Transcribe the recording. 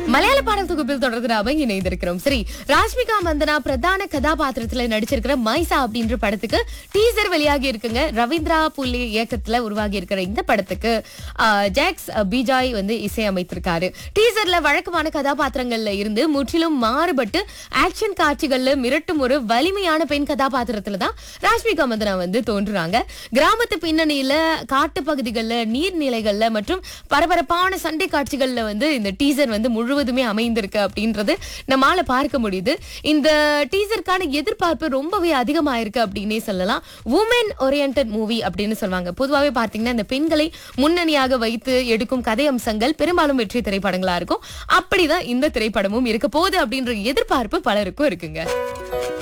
மலையாள பாடல் தொகுப்பில் தொடர்ந்து நாம இணைந்திருக்கிறோம் சரி ராஷ்மிகா மந்தனா பிரதான கதாபாத்திரத்துல நடிச்சிருக்கிற மைசா அப்படின்ற படத்துக்கு டீசர் வெளியாகி இருக்குங்க ரவீந்திரா புள்ளி இயக்கத்துல உருவாகி இருக்கிற இந்த படத்துக்கு ஆஹ், ஜாக்ஸ் பிஜாய் வந்து இசையமைத்திருக்காரு டீசர்ல வழக்கமான கதாபாத்திரங்கள்ல இருந்து முற்றிலும் மாறுபட்டு ஆக்ஷன் காட்சிகள்ல மிரட்டும் ஒரு வலிமையான பெண் கதாபாத்திரத்துல தான் ராஷ்மிகா மந்தனா வந்து தோன்றுறாங்க கிராமத்து பின்னணியில காட்டு பகுதிகள்ல நீர்நிலைகள்ல மற்றும் பரபரப்பான சண்டை காட்சிகள்ல வந்து இந்த டீசர் வந்து முழுவதுமே அமைந்திருக்கு அப்படின்றது நம்மால பார்க்க முடியுது இந்த டீசருக்கான எதிர்பார்ப்பு ரொம்பவே அதிகமாயிருக்கு அப்படின்னே சொல்லலாம் உமன் ஓரியன்ட் மூவி அப்படின்னு சொல்லுவாங்க பொதுவாகவே பார்த்தீங்கன்னா இந்த பெண்களை முன்னணியாக வைத்து எடுக்கும் கதை அம்சங்கள் பெரும்பாலும் வெற்றி திரைப்படங்களா இருக்கும் அப்படிதான் இந்த திரைப்படமும் இருக்க போகுது அப்படின்ற எதிர்பார்ப்பு பலருக்கும் இருக்குங்க